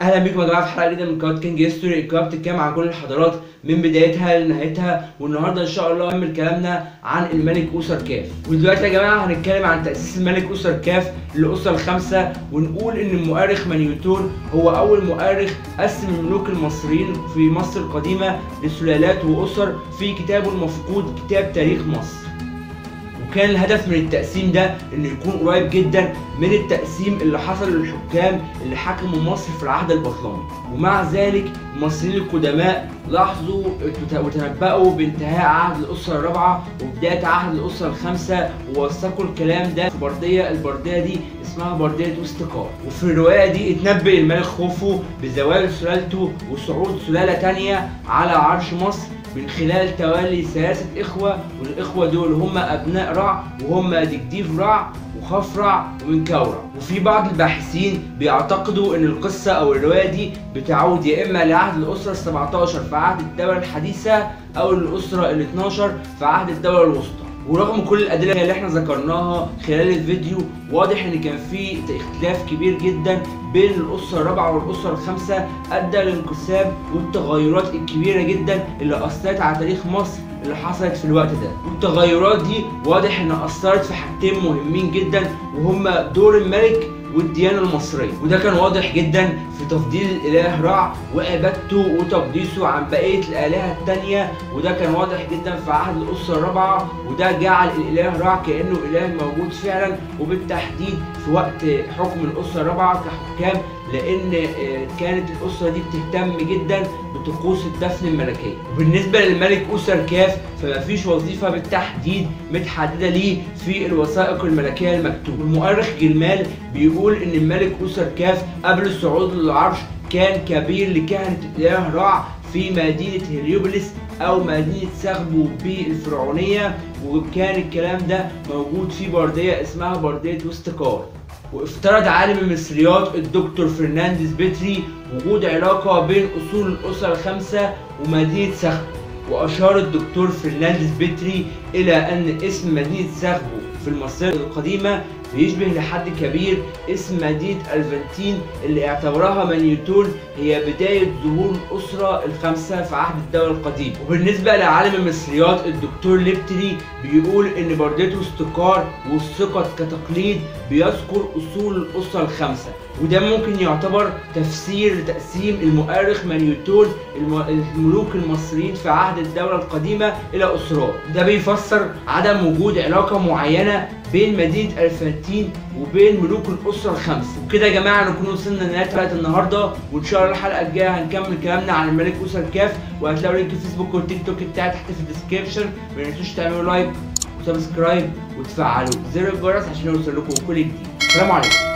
اهلا بيكم يا جماعه في حلقه جديده من قناه كينج هيستوري القناه بتتكلم عن كل الحضارات من بدايتها لنهايتها والنهارده ان شاء الله هنكمل كلامنا عن الملك اوسر كاف ودلوقتي يا جماعه هنتكلم عن تاسيس الملك اوسر كاف للاسره الخمسه ونقول ان المؤرخ مانيوتون هو اول مؤرخ قسم الملوك المصريين في مصر القديمه لسلالات واسر في كتابه المفقود كتاب تاريخ مصر وكان الهدف من التقسيم ده انه يكون قريب جدا من التقسيم اللي حصل للحكام اللي حكموا مصر في العهد البطلمي ومع ذلك المصريين القدماء لاحظوا وتنبأوا بانتهاء عهد الأسرة الرابعة وبداية عهد الأسرة الخامسة ووثقوا الكلام ده في بردية البردية دي اسمها بردية وستقار وفي الرواية دي اتنبأ الملك خوفو بزوال سلالته وصعود سلالة تانية على عرش مصر من خلال توالي ثلاثة إخوة والإخوة دول هم أبناء رع وهم دجديف رع وخفرع ومنكورع وفي بعض الباحثين بيعتقدوا ان القصة او الرواية دي بتعود يا اما لعهد الاسرة ال 17 في عهد الدولة الحديثة او الاسرة ال 12 في عهد الدولة الوسطى ورغم كل الادله اللي احنا ذكرناها خلال الفيديو واضح ان كان في اختلاف كبير جدا بين الاسره الرابعه والاسره الخامسه ادى للانقسام والتغيرات الكبيره جدا اللي اثرت على تاريخ مصر اللي حصلت في الوقت ده والتغيرات دي واضح انها اثرت في حاجتين مهمين جدا وهما دور الملك والديانة المصرية وده كان واضح جدا في تفضيل الإله رع وعبادته وتقديسه عن بقية الآلهة التانية وده كان واضح جدا في عهد الأسرة الرابعة وده جعل الإله رع كأنه إله موجود فعلا وبالتحديد في وقت حكم الأسرة الرابعة كحكام لان كانت الاسره دي بتهتم جدا بطقوس الدفن الملكيه وبالنسبه للملك اسر كاف فما فيش وظيفه بالتحديد متحدده ليه في الوثائق الملكيه المكتوبه المؤرخ جلمال بيقول ان الملك اسر كاف قبل الصعود للعرش كان كبير لكهنه الاله رع في مدينه هليوبلس او مدينه سغبو بالفرعونيه وكان الكلام ده موجود في برديه اسمها برديه وستقار وافترض عالم المصريات الدكتور فرنانديز بيتري وجود علاقة بين أصول الأسرة الخمسة ومدينة سخبو وأشار الدكتور فرنانديز بيتري إلى أن اسم مدينة سخبو في المصرية القديمة بيشبه لحد كبير اسم مدينة الفنتين اللي اعتبرها مانيوتون هي بداية ظهور الأسرة الخمسة في عهد الدولة القديمة وبالنسبة لعالم المصريات الدكتور ليبتري بيقول إن بردته استقار والثقة كتقليد بيذكر أصول الأسرة الخمسة وده ممكن يعتبر تفسير لتقسيم المؤرخ مانيوتون الملوك المصريين في عهد الدولة القديمة إلى أسرات ده بيفسر عدم وجود علاقة معينة بين مدينة الفاتين وبين ملوك الأسرة الخمس وكده يا جماعة نكون وصلنا لنهاية حلقة النهاردة وإن شاء الله الحلقة الجاية هنكمل كلامنا عن الملك أسر كاف وهتلاقوا لينك الفيسبوك والتيك توك بتاعي تحت في الديسكربشن ما تنسوش تعملوا لايك وسبسكرايب وتفعلوا زر الجرس عشان يوصل لكم كل جديد السلام عليكم